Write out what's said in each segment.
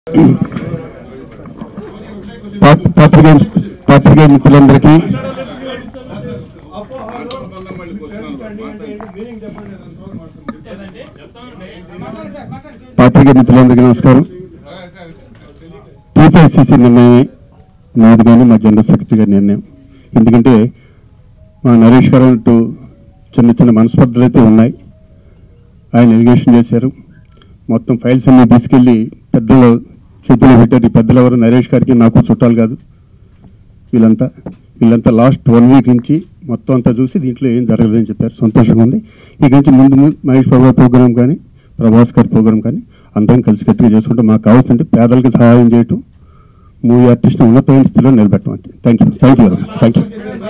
Path- పత్రికా పత్రికా మిత్రులందరికీ పత్రికా మిత్రులందరికీ నమస్కారం టీపీఐసీసీ నిర్ణయం నాది కానీ మా జనరల్ సెక్రటరీ గారి నిర్ణయం ఎందుకంటే మా నరేష్ గారు అంటూ చిన్న చిన్న మనస్పర్ధలు అయితే ఉన్నాయి ఆయన ఎలిగేషన్ చేశారు మొత్తం ఫైల్స్ అన్ని తీసుకెళ్ళి పెద్దలు చేతిలో పెట్టారు ఈ పెద్దలు ఎవరు నరేష్ గారికి నాకు చుట్టాలు కాదు వీళ్ళంతా వీళ్ళంతా లాస్ట్ వన్ వీక్ నుంచి మొత్తం అంతా చూసి దీంట్లో ఏం జరగలేదని చెప్పారు సంతోషంగా ఉంది ఇక నుంచి ముందు ముందు మహేష్ బాబు ప్రోగ్రామ్ కానీ ప్రభాస్ గారి ప్రోగ్రామ్ కానీ అందరం కలిసి గట్టిగా చేసుకుంటే మాకు కావాల్సింటే పేదలకు సహాయం చేయటం మూవీ ఆర్టిస్ట్ని ఉన్నతమైన స్థితిలో నిలబెట్టడం అంతే thank you thank you very much thank you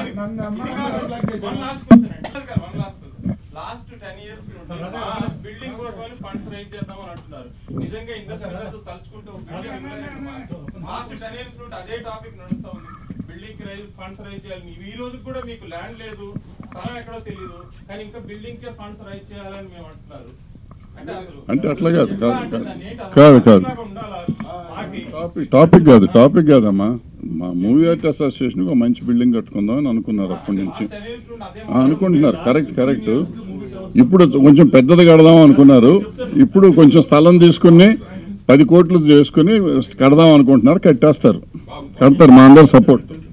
last ten years building కోసం ఫండ్స్ రైజ్ చేద్దామని అంటున్నారు నిజంగా ఇండస్ట్రీ తలుచుకుంటూ లాస్ట్ టెన్ ఇయర్స్ నుండి అదే టాపిక్ నడుస్తా ఉంది బిల్డింగ్ రైజ్ ఫండ్స్ రైజ్ చేయాలి ఈ రోజు కూడా మీకు ల్యాండ్ లేదు స్థలం ఎక్కడో తెలియదు కానీ ఇంకా బిల్డింగ్ కే ఫండ్స్ రైజ్ చేయాలని మేము అంటున్నారు అంటే అసలు అంటే అట్లా కాదు, కాదు, అంటే కాదు. దాన్ని ఏంటి అసలు కాదు, కాదు. అట్లాగా ఉండాలా? పార్టీ టాపిక్ టాపిక్ కాదు టాపిక్ కాదమ్మా మా మూవీ ఆర్ట్ అసోసియేషన్ ఒక మంచి బిల్డింగ్ కట్టుకుందాం అని అనుకున్నారు అప్పటి నుంచి టెన్ ఇయర్స్ నుండి అదే ఆ, అనుకుంటున్నారు కరెక్ట్ కరెక్ట్ ఇప్పుడు కొంచెం పెద్దది కడదాం అనుకున్నారు ఇప్పుడు కొంచెం స్థలం తీసుకుని పది కోట్లు చేసుకుని కడదాం అనుకుంటున్నారు కట్టేస్తారు కడతారు మా అందరు సపోర్ట్